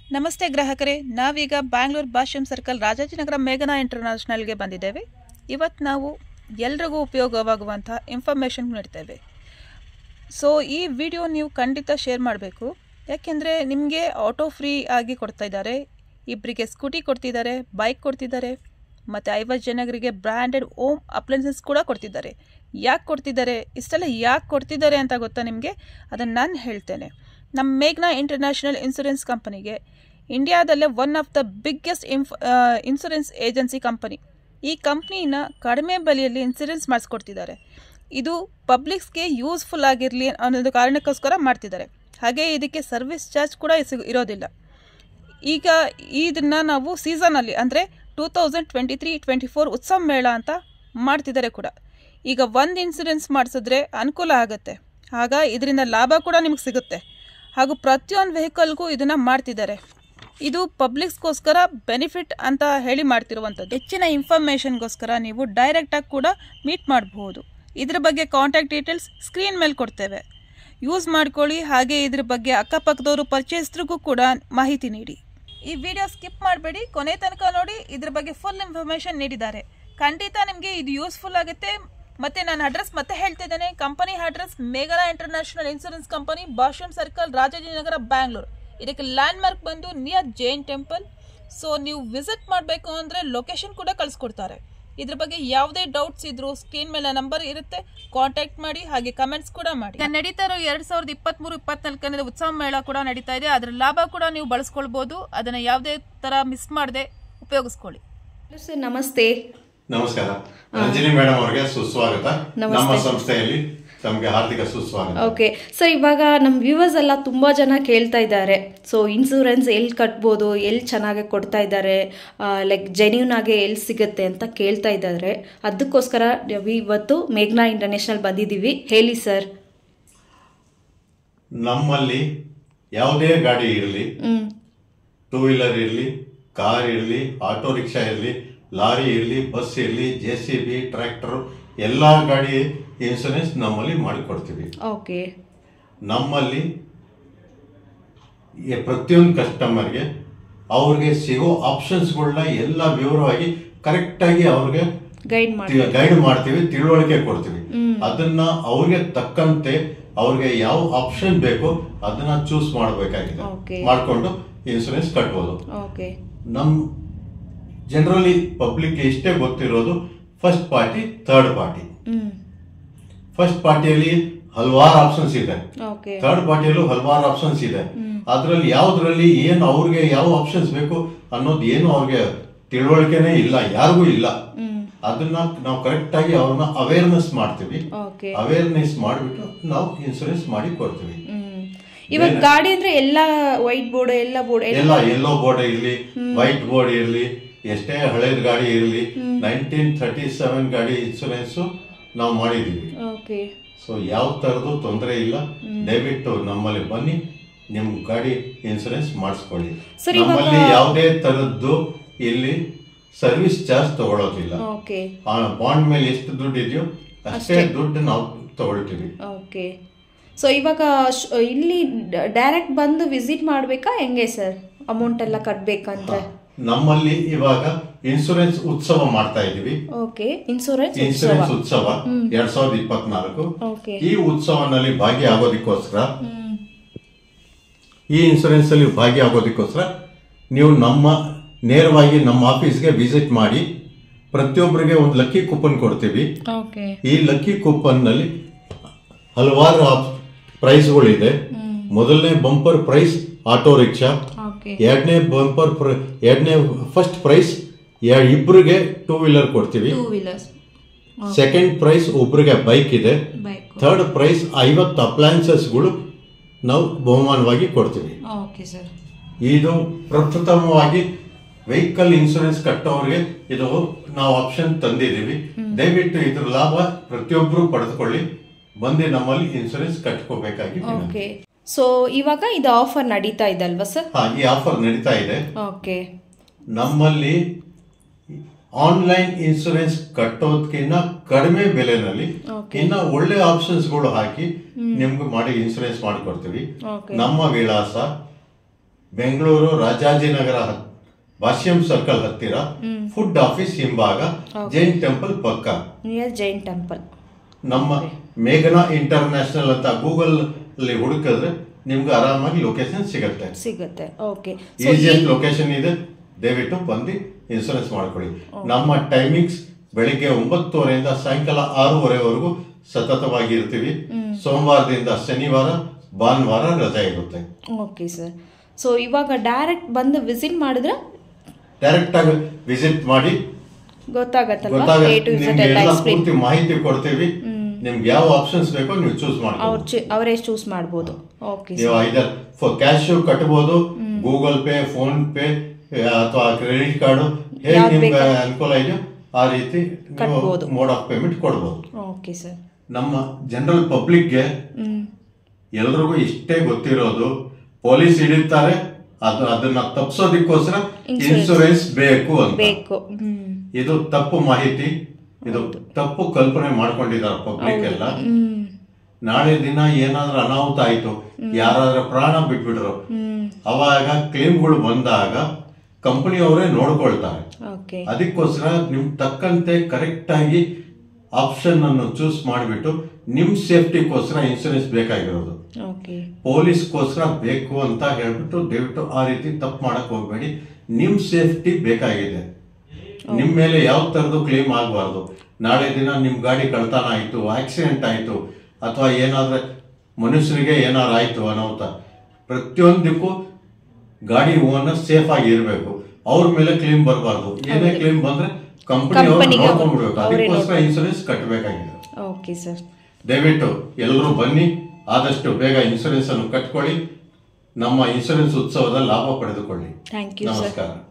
ನಮಸ್ತೆ ಗ್ರಾಹಕರೇ ನಾವೀಗ ಬ್ಯಾಂಗ್ಳೂರ್ ಭಾಷ್ಯಂ ಸರ್ಕಲ್ ರಾಜಾಜಿನಗರ ಮೇಘನಾ ಇಂಟರ್ನ್ಯಾಷನಲ್ಗೆ ಬಂದಿದ್ದೇವೆ ಇವತ್ತು ನಾವು ಎಲ್ರಿಗೂ ಉಪಯೋಗವಾಗುವಂಥ ಇನ್ಫಾರ್ಮೇಷನ್ ನೀಡ್ತೇವೆ ಸೊ ಈ ವಿಡಿಯೋ ನೀವು ಖಂಡಿತ ಶೇರ್ ಮಾಡಬೇಕು ಯಾಕೆಂದರೆ ನಿಮಗೆ ಆಟೋ ಫ್ರೀ ಆಗಿ ಕೊಡ್ತಾ ಇದ್ದಾರೆ ಇಬ್ಬರಿಗೆ ಸ್ಕೂಟಿ ಕೊಡ್ತಿದ್ದಾರೆ ಬೈಕ್ ಕೊಡ್ತಿದ್ದಾರೆ ಮತ್ತು ಐವತ್ತು ಜನರಿಗೆ ಬ್ರ್ಯಾಂಡೆಡ್ ಓಮ್ ಅಪ್ಲೈನ್ಸಸ್ ಕೂಡ ಕೊಡ್ತಿದ್ದಾರೆ ಯಾಕೆ ಕೊಡ್ತಿದ್ದಾರೆ ಇಷ್ಟೆಲ್ಲ ಯಾಕೆ ಕೊಡ್ತಿದ್ದಾರೆ ಅಂತ ಗೊತ್ತಾ ನಿಮಗೆ ಅದನ್ನು ನಾನು ಹೇಳ್ತೇನೆ ನಮ್ಮ ಮೇಘ್ನಾ ಇಂಟರ್ನ್ಯಾಷನಲ್ ಇನ್ಸೂರೆನ್ಸ್ ಕಂಪನಿಗೆ ಇಂಡಿಯಾದಲ್ಲೇ ಒನ್ ಆಫ್ ದ ಬಿಗ್ಗೆಸ್ಟ್ ಇನ್ಫ್ ಇನ್ಸೂರೆನ್ಸ್ ಏಜೆನ್ಸಿ ಕಂಪನಿ ಈ ಕಂಪ್ನಿನ ಕಡಿಮೆ ಬೆಲೆಯಲ್ಲಿ ಇನ್ಸೂರೆನ್ಸ್ ಮಾಡಿಸ್ಕೊಡ್ತಿದ್ದಾರೆ ಇದು ಪಬ್ಲಿಕ್ಸ್ಗೆ ಯೂಸ್ಫುಲ್ ಆಗಿರಲಿ ಅನ್ನೋದು ಕಾರಣಕ್ಕೋಸ್ಕರ ಮಾಡ್ತಿದ್ದಾರೆ ಹಾಗೆ ಇದಕ್ಕೆ ಸರ್ವಿಸ್ ಚಾರ್ಜ್ ಕೂಡ ಸಿಗ್ ಇರೋದಿಲ್ಲ ಈಗ ಇದನ್ನು ನಾವು ಸೀಸನಲ್ಲಿ ಅಂದರೆ two thousand twenty three twenty four ಉತ್ಸವ ಮೇಳ ಅಂತ ಮಾಡ್ತಿದ್ದಾರೆ ಕೂಡ ಈಗ ಒಂದು ಇನ್ಸೂರೆನ್ಸ್ ಮಾಡಿಸಿದ್ರೆ ಅನುಕೂಲ ಆಗುತ್ತೆ ಆಗ ಇದರಿಂದ ಲಾಭ ಕೂಡ ನಿಮ್ಗೆ ಸಿಗುತ್ತೆ ಹಾಗೂ ಪ್ರತಿಯೊಂದು ವೆಹಿಕಲ್ಗೂ ಇದನ್ನು ಮಾಡ್ತಿದ್ದಾರೆ ಇದು ಪಬ್ಲಿಕ್ಸ್ಗೋಸ್ಕರ ಬೆನಿಫಿಟ್ ಅಂತ ಹೇಳಿ ಮಾಡ್ತಿರುವಂಥದ್ದು ಹೆಚ್ಚಿನ ಇನ್ಫಾರ್ಮೇಷನ್ಗೋಸ್ಕರ ನೀವು ಡೈರೆಕ್ಟಾಗಿ ಕೂಡ ಮೀಟ್ ಮಾಡಬಹುದು ಇದ್ರ ಬಗ್ಗೆ ಕಾಂಟ್ಯಾಕ್ಟ್ ಡೀಟೇಲ್ಸ್ ಸ್ಕ್ರೀನ್ ಮೇಲೆ ಕೊಡ್ತೇವೆ ಯೂಸ್ ಮಾಡ್ಕೊಳ್ಳಿ ಹಾಗೆ ಇದ್ರ ಬಗ್ಗೆ ಅಕ್ಕಪಕ್ಕದವರು ಪರ್ಚೇಸ್ರಿಗೂ ಕೂಡ ಮಾಹಿತಿ ನೀಡಿ ಈ ವಿಡಿಯೋ ಸ್ಕಿಪ್ ಮಾಡಬೇಡಿ ಕೊನೆ ತನಕ ನೋಡಿ ಇದ್ರ ಬಗ್ಗೆ ಫುಲ್ ಇನ್ಫಾರ್ಮೇಷನ್ ನೀಡಿದ್ದಾರೆ ಖಂಡಿತ ನಿಮಗೆ ಇದು ಯೂಸ್ಫುಲ್ ಆಗುತ್ತೆ ಮತ್ತೆ ನಾನು ಅಡ್ರೆಸ್ ಮತ್ತೆ ಹೇಳ್ತಿದ್ದೇನೆ ಕಂಪನಿ ಅಡ್ರೆಸ್ ಮೇಘನಾ international insurance company Bhashyam circle Rajajinagar Bangalore ಇದಕ್ಕೆ ಲ್ಯಾಂಡ್ ಮಾರ್ಕ್ ಬಂದು ನಿಯರ್ ಜೈನ್ ಟೆಂಪಲ್ ಸೊ ನೀವು ವಿಸಿಟ್ ಮಾಡಬೇಕು ಅಂದರೆ ಲೊಕೇಶನ್ ಕೂಡ ಕಳಿಸ್ಕೊಡ್ತಾರೆ ಇದ್ರ ಬಗ್ಗೆ ಯಾವುದೇ ಡೌಟ್ಸ್ ಇದ್ರು ಸ್ಕ್ರೀನ್ ಮೇಲೆ ನಂಬರ್ ಇರುತ್ತೆ ಕಾಂಟ್ಯಾಕ್ಟ್ ಮಾಡಿ ಹಾಗೆ ಕಮೆಂಟ್ಸ್ ಕೂಡ ಮಾಡಿ ಈಗ ನಡೀತಾ ಇರೋ ಎರಡ್ ಸಾವಿರದ ಇಪ್ಪತ್ಮೂರು ಇಪ್ಪತ್ನಾಲ್ಕನೇ ಉತ್ಸವ ಮೇಳ ಕೂಡ ನಡೀತಾ ಇದೆ ಅದರ ಲಾಭ ಕೂಡ ನೀವು ಬಳಸ್ಕೊಳ್ಬಹುದು ಅದನ್ನ ಯಾವುದೇ ತರ ಮಿಸ್ ಮಾಡದೆ ಉಪಯೋಗಿಸ್ಕೊಳ್ಳಿ ಹಲೋ ಸರ್ ನಮಸ್ತೆ ನಮಸ್ಕಾರ ರಂಜನಿ ಮೇಡಮ್ ಅವರಿಗೆ ಸುಸ್ವಾಗತ ನಮಸ್ತೆ. ನಮ್ಮ ಸಂಸ್ಥೆಯಲ್ಲಿ ತಮಗೆ ಹಾರ್ದಿಕ ಸುಸ್ವಾಗತ ಓಕೆ ಸರ್ ಇವಾಗ ನಮ್ಮ ವ್ಯೂವರ್ಸ್ ಎಲ್ಲ ತುಂಬ ಜನ ಕೇಳ್ತಾ ಇದ್ದಾರೆ ಸೊ ಇನ್ಸೂರೆನ್ಸ್ ಎಲ್ಲಿ ಕಟ್ಬೋದು ಎಲ್ಲಿ ಚೆನ್ನಾಗಿ ಕೊಡ್ತಾ ಇದ್ದಾರೆ ಲೈಕ್ ಜೆನ್ಯೂನ್ ಆಗಿ ಎಲ್ಲಿ ಸಿಗುತ್ತೆ ಅಂತ ಕೇಳ್ತಾ ಇದ್ದಾರೆ ಅದಕ್ಕೋಸ್ಕರ ನಾವು ಇವತ್ತು ಮೇಘ್ನಾ ಇಂಟರ್ನ್ಯಾಷನಲ್ ಬಂದಿದ್ದೀವಿ ಹೇಳಿ ಸರ್ ನಮ್ಮಲ್ಲಿ ಯಾವುದೇ ಗಾಡಿ ಇರಲಿ ಹ್ಮ್ ಟೂ ವೀಲರ್ ಇರಲಿ ಕಾರ್ ಇರಲಿ ಆಟೋ ರಿಕ್ಷಾ ಇರಲಿ ಲಾರಿ ಇರಲಿ ಬಸ್ ಇರಲಿ ಜೆ ಸಿ ಬಿ ಟ್ರ್ಯಾಕ್ಟರ್ ಎಲ್ಲ ಗಾಡಿ ಇನ್ಸೂರೆನ್ಸ್ ನಮ್ಮಲ್ಲಿ ಮಾಡಿಕೊಡ್ತೀವಿ ಓಕೆ ನಮ್ಮಲ್ಲಿ ಈ ಪ್ರತಿಯೊಂದು ಕಸ್ಟಮರ್ಗೆ ಅವ್ರಿಗೆ ಸಿಗೋ ಆಪ್ಷನ್ಸ್ಗಳನ್ನ ಎಲ್ಲ ವಿವರವಾಗಿ ಕರೆಕ್ಟಾಗಿ ಅವ್ರಿಗೆ ಗೈಡ್ ಮಾಡಿ ಗೈಡ್ ಮಾಡ್ತೀವಿ ತಿಳುವಳಿಕೆ ಕೊಡ್ತೀವಿ ಅದನ್ನ ಅವ್ರಿಗೆ ತಕ್ಕಂತೆ ಅವ್ರಿಗೆ ಯಾವ ಆಪ್ಷನ್ ಬೇಕು ಅದನ್ನ ಚೂಸ್ ಮಾಡಬೇಕಾಗಿದೆ Okay. ಮಾಡ್ಕೊಂಡು ಇನ್ಸೂರೆನ್ಸ್ ಕಟ್ಬೋದು ಓಕೆ ನಮ್ ಜನರಲಿ ಪಬ್ಲಿಕ್ ಇಷ್ಟೇ ಗೊತ್ತಿರೋದು first party third party hmm first ಪಾರ್ಟಿಯಲ್ಲಿ ಹಲವಾರು ಆಪ್ಷನ್ಸ್ ಇದೆ ಓಕೆ ಥರ್ಡ್ ಪಾರ್ಟಿಯಲ್ಲೂ ಹಲವಾರು ಆಪ್ಷನ್ಸ್ ಇದೆ ಅದ್ರಲ್ಲಿ ಯಾವ್ದ್ರಲ್ಲಿ ಏನು ಅವ್ರಿಗೆ ಯಾವ ಆಪ್ಷನ್ಸ್ ಬೇಕು ಅನ್ನೋದು ಏನು ಅವ್ರಿಗೆ ತಿಳುವಳಿಕೆನೇ ಇಲ್ಲ ಯಾರಿಗೂ ಇಲ್ಲ ಹ್ಮ್ ಅದನ್ನ ನಾವು ಕರೆಕ್ಟ್ ಆಗಿ ಅವ್ರನ್ನ ಅವೇರ್ನೆಸ್ ಮಾಡ್ತೀವಿ ಓಕೆ ಅವೇರ್ನೆಸ್ ಮಾಡಿಬಿಟ್ಟು ನಾವು ಇನ್ಸೂರೆನ್ಸ್ ಮಾಡಿ ಕೊಡ್ತೀವಿ ಹ್ಮ್ ಇವಾಗ ಗಾಡಿ ಅಂದ್ರೆ ಎಲ್ಲ ವೈಟ್ ಬೋರ್ಡ್ ಎಲ್ಲ ಬೋರ್ಡ್ ಎಲ್ಲ ಎಲ್ಲೋ ಬೋರ್ಡ್ ಇರಲಿ ವೈಟ್ ಬೋರ್ಡ್ ಇರಲಿ ಎಷ್ಟೇ ಹಳೇದ್ ಗಾಡಿ ಇರಲಿ ನೈನ್ಟೀನ್ ಥರ್ಟಿ ಸೆವೆನ್ ಗಾಡಿ ಇನ್ಸೂರೆನ್ಸ್ ನಾವು ಮಾಡಿದೀವಿ ಓಕೆ ಸೊ ಯಾವ ತರದ್ದು ತೊಂದರೆ ಇಲ್ಲ ದಯವಿಟ್ಟು ನಮ್ಮಲ್ಲಿ ಬನ್ನಿ ನಿಮ್ ಗಾಡಿ ಇನ್ಸೂರೆನ್ಸ್ ಮಾಡಿಸ್ಕೊಳ್ಳಿ ಸರ್, ಇವಾಗ- ನಮ್ಮಲ್ಲಿ ಯಾವುದೇ ತರದ್ದು ಇಲ್ಲಿ ಸರ್ವಿಸ್ ಚಾರ್ಜ್ ತಗೊಳ್ಳೋದಿಲ್ಲ ಓಕೆ ಆ ಬಾಂಡ್ ಮೇಲೆ ಎಷ್ಟು ದುಡ್ಡು ಇದೆಯೋ ಅಷ್ಟೇ ದುಡ್ಡು ನಾವು ತಗೊಳ್ತೀವಿ ಓಕೆ ಸೊ ಇವಾಗ ಶ್- ಇಲ್ಲಿ ಡೈರೆಕ್ಟ್ ಬಂದು ವಿಸಿಟ್ ಮಾಡಬೇಕಾ ಹೆಂಗೆ ಸರ್ ಅಮೌಂಟ್ ಎಲ್ಲ ಕಟ್ಬೇಕಂದ್ರೆ ನಮ್ಮಲ್ಲಿ ಇವಾಗ ಇನ್ಸೂರೆನ್ಸ್ ಉತ್ಸವ ಮಾಡ್ತಾ ಇದೀವಿ ಓಕೆ ಇನ್ಸೂರೆನ್ಸ್ ಇನ್ಸೂರೆನ್ಸ್ ಉತ್ಸವ ಎರಡ್ ಸಾವಿರದ ಇಪ್ಪತ್ನಾಲ್ಕು ಓಕೆ ಈ ಉತ್ಸವನಲ್ಲಿ ಭಾಗಿಯಾಗೋದಕ್ಕೋಸ್ಕರ ಈ ಇನ್ಸೂರೆನ್ಸ್ ಅಲ್ಲಿ ಭಾಗಿಯಾಗೋದಕ್ಕೋಸ್ಕರ ನೀವು ನಮ್ಮ ನೇರವಾಗಿ ನಮ್ಮ ಆಫೀಸ್ಗೆ ವಿಸಿಟ್ ಮಾಡಿ ಪ್ರತಿಯೊಬ್ಬರಿಗೆ ಒಂದು ಲಕ್ಕಿ ಕೂಪನ್ ಕೊಡ್ತೀವಿ ಓಕೆ ಈ ಲಕ್ಕಿ ಕೂಪನ್ ನಲ್ಲಿ ಹಲವಾರು ಪ್ರೈಸ್ಗಳಿದೆ ಮೊದಲನೇ bumper prize auto rickshaw okay ಎರಡನೇ ಬಂಪರ್ ಎರಡನೇ ಫಸ್ಟ್ ಪ್ರೈಸ್ ಇಬ್ಬರಿಗೆ ಟೂ ವೀಲರ್ ಕೊಡ್ತೀವಿ ಟೂ ವೀಲರ್ಸ್ ಸೆಕೆಂಡ್ ಪ್ರೈಸ್ ಒಬ್ರಿಗೆ ಬೈಕ್ ಇದೆ ಬೈಕ್ ಥರ್ಡ್ ಪ್ರೈಸ್ ಐವತ್ತು ಅಪ್ಲಯನ್ಸಸ್ಗಳು ನಾವು ಬಹುಮಾನವಾಗಿ ಕೊಡ್ತೀವಿ ಓಕೆ ಸರ್ ಇದು ಪ್ರಪ್ರಥಮವಾಗಿ ವೆಹಿಕಲ್ ಇನ್ಸೂರೆನ್ಸ್ ಕಟ್ಟೋರಿಗೆ ಇದು ನಾವು ಆಪ್ಷನ್ ತಂದಿದ್ದೀವಿ ದಯವಿಟ್ಟು ಇದ್ರ ಲಾಭ ಪ್ರತಿಯೊಬ್ಬರು ಪಡೆದುಕೊಳ್ಳಿ ಬಂದು ನಮ್ಮಲ್ಲಿ ಇನ್ಸೂರೆನ್ಸ್ ಕಟ್ಕೋಬೇಕಾಗಿ ವಿನಂತಿ. ಓಕೆ ಸೊ ಇವಾಗ ಇದು ಆಫರ್ ನಡೀತಾ ಇದೆ ಅಲ್ವಾ ಸರ್ ಹಾ ಈ ಆಫರ್ ನಡೀತಾ ಇದೆ ಓಕೆ ನಮ್ಮಲ್ಲಿ ಆನ್ಲೈನ್ ಇನ್ಸೂರೆನ್ಸ್ ಕಟ್ಟೋದಕ್ಕಿಂತ ಕಡಿಮೆ ಬೆಲೆನಲ್ಲಿ ಇನ್ನ ಒಳ್ಳೆ ಆಪ್ಷನ್ಸ್ಗಳು ಹಾಕಿ ನಿಮ್ಗೆ ಮಾಡಿ ಇನ್ಸೂರೆನ್ಸ್ ಮಾಡಿಕೊಡ್ತೀವಿ ಓಕೆ ನಮ್ಮ ವಿಳಾಸ ಬೆಂಗಳೂರು ರಾಜಾಜಿನಗರ ಹತ್- ಭಾಷ್ಯಂ ಸರ್ಕಲ್ ಹತ್ತಿರ ಫುಡ್ ಆಫೀಸ್ ಹಿಂಭಾಗ ಜೈನ್ ಟೆಂಪಲ್ ಪಕ್ಕ ನಿಯರ್ ಜೈನ್ ಟೆಂಪಲ್ ನಮ್ಮ ಮೇಘನಾ ಇಂಟರ್ನ್ಯಾಷನಲ್ ಅಂತ ಗೂಗಲ್ ಅಲ್ಲಿ ಹುಡುಕಿದ್ರೆ ನಿಮ್ಗೆ ಆರಾಮಾಗಿ ಲೊಕೇಶನ್ ಸಿಗುತ್ತೆ ಸಿಗುತ್ತೆ ಓಕೆ ಈಸಿಯೆಸ್ಟ್ ಲೊಕೇಶನ್ ಇದೆ ದಯವಿಟ್ಟು ಬಂದು ಇನ್ಸೂರೆನ್ಸ್ ಮಾಡ್ಕೊಳ್ಳಿ ನಮ್ಮ ಟೈಮಿಂಗ್ಸ್ ಬೆಳಿಗ್ಗೆ ಒಂಬತ್ತುವರೆಯಿಂದ ಸಾಯಂಕಾಲ ಆರೂವರೆವರೆಗೂ ಸತತವಾಗಿ ಇರ್ತೀವಿ ಸೋಮವಾರದಿಂದ ಶನಿವಾರ ಭಾನುವಾರ ರಜೆ ಇರುತ್ತೆ ಓಕೆ ಸರ್ ಸೊ ಇವಾಗ ಡೈರೆಕ್ಟ್ ಬಂದು ವಿಸಿಟ್ ಮಾಡಿದ್ರೆ ಡೈರೆಕ್ಟ್ ಆಗಿ ವಿಸಿಟ್ ಮಾಡಿ ಗೊತ್ತಾಗತ್ತಲ್ವಾ ಎ ಟು ಗೊತ್ತಾಗುತ್ತೆ ಇಸೆಟ್ ನಿಮ್ಗೆ ಎಲ್ಲ ಎಲ್ಲ ಎಕ್ಸ್ಪ್ಲೇನ್ ಪೂರ್ತಿ ಮಾಹಿತಿ ಕೊಡ್ತೀವಿ ನಿಮ್ಗೆ ಯಾವ ಆಪ್ಷನ್ಸ್ ಬೇಕೋ ನೀವು ಚೂಸ್ ಮಾಡಿ ಅವ್ರು ಚು ಅವರೇ ಚೂಸ್ ಮಾಡ್ಬೋದು ಓಕೆ ನೀವು ಐದರ್ ಫಾರ್ ಕ್ಯಾಶ್ ಕಟ್ಬೋದು ಗೂಗಲ್ ಪೇ ಫೋನ್ ಪೇ ಅಥವಾ ಕ್ರೆಡಿಟ್ ಕಾರ್ಡ್ ಹೇಗೆ ಯಾವ್ದ್ ನಿಮ್ಗೆ ಬೇಕಾ? ಅನುಕೂಲ ಇದೆಯೋ ಆ ರೀತಿ ಕಟ್ಬೋದು. ಮೋಡ್ ಆಫ್ ಪೇಮೆಂಟ್ ಕೊಡ್ಬೋದು ಓಕೆ ಸರ್ ನಮ್ಮ ಜನರಲ್ ಪಬ್ಲಿಕ್ಗೆ ಹ್ಞೂ ಎಲ್ರಿಗೂ ಇಷ್ಟೇ ಗೊತ್ತಿರೋದು ಪೊಲೀಸ್ ಹಿಡಿತಾರೆ ಅದು ಅದನ್ನ ತಪ್ಪಿಸೋದಕ್ಕೋಸ್ಕರ Insurance. ಇನ್ಸೂರೆನ್ಸ್ ಬೇಕು ಅಂತ ಬೇಕು ಹ್ಞೂ ಇದು ತಪ್ಪು ಮಾಹಿತಿ ಇದು ತಪ್ಪು ಕಲ್ಪನೆ ಮಾಡ್ಕೊಂಡಿದ್ದಾರೆ ಪಬ್ಲಿಕ್ ಎಲ್ಲ ಹ್ಞೂ ನಾಳೆ ದಿನ ಏನಾದ್ರೂ ಅನಾಹುತ ಆಯ್ತು ಯಾರಾದ್ರೂ ಪ್ರಾಣ ಬಿಟ್ಬಿಟ್ರು ಹ್ಞೂ ಅವಾಗ ಕ್ಲೇಮ್ಗಳು ಬಂದಾಗ ಕಂಪನಿಯವರೇ ನೋಡ್ಕೊಳ್ತಾರೆ ಓಕೆ ಅದಕ್ಕೋಸ್ಕರ ನಿಮ್ ತಕ್ಕಂತೆ ಕರೆಕ್ಟ್ ಆಗಿ ಆಪ್ಷನ್ ಅನ್ನು ಚೂಸ್ ಮಾಡಿಬಿಟ್ಟು ನಿಮ್ ಸೇಫ್ಟಿಗೋಸ್ಕರ ಇನ್ಸೂರೆನ್ಸ್ ಬೇಕಾಗಿರೋದು ಓಕೆ ಪೊಲೀಸ್ಗೋಸ್ಕರ ಬೇಕು ಅಂತ ಹೇಳ್ಬಿಟ್ಟು ದಯವಿಟ್ಟು ಆ ರೀತಿ ತಪ್ಪು ಮಾಡಕ್ ಹೋಗ್ಬೇಡಿ ನಿಮ್ ಸೇಫ್ಟಿ ಬೇಕಾಗಿದೆ ನಿಮ್ ಮೇಲೆ ಯಾವ ತರದ್ದು ಕ್ಲೇಮ್ ಆಗಬಾರ್ದು ನಾಳೆ ದಿನ ನಿಮ್ ಗಾಡಿ ಕಳ್ತನ ಆಯ್ತು ಆಕ್ಸಿಡೆಂಟ್ ಆಯ್ತು ಅಥವಾ ಏನಾದ್ರೆ ಮನುಷ್ಯರಿಗೆ ಏನಾರು ಆಯ್ತು ಅನಾಹುತ ಪ್ರತಿಯೊಂದಕ್ಕೂ ಗಾಡಿ ಓನರ್ ಸೇಫ್ ಆಗಿ ಇರಬೇಕು ಅವ್ರ ಮೇಲೆ ಕ್ಲೇಮ್ ಬರಬಾರ್ದು ಏನೇ ಕ್ಲೇಮ್ ಬಂದ್ರೆ ಕಂಪನಿ ಅವ್ರು ಕಂಪನಿಗೆ ನೋಡ್ಕೊಂಡ್ಬಿಡ್ಬೇಕು ಅವರೇ ಅದಕ್ಕೋಸ್ಕರ ಇನ್ಸೂರೆನ್ಸ್ ಕಟ್ಟಬೇಕಾಗಿದೆ ಓಕೆ ಸರ್ ದಯವಿಟ್ಟು ಎಲ್ಲರೂ ಬನ್ನಿ ಆದಷ್ಟು ಬೇಗ ಇನ್ಸೂರೆನ್ಸ್ ಅನ್ನು ಕಟ್ಕೊಳ್ಳಿ ನಮ್ಮ ಇನ್ಸೂರೆನ್ಸ್ ಉತ್ಸವದ ಲಾಭ ಪಡೆದುಕೊಳ್ಳಿ ಥ್ಯಾಂಕ್ ಯು ಸರ್ ನಮಸ್ಕಾರ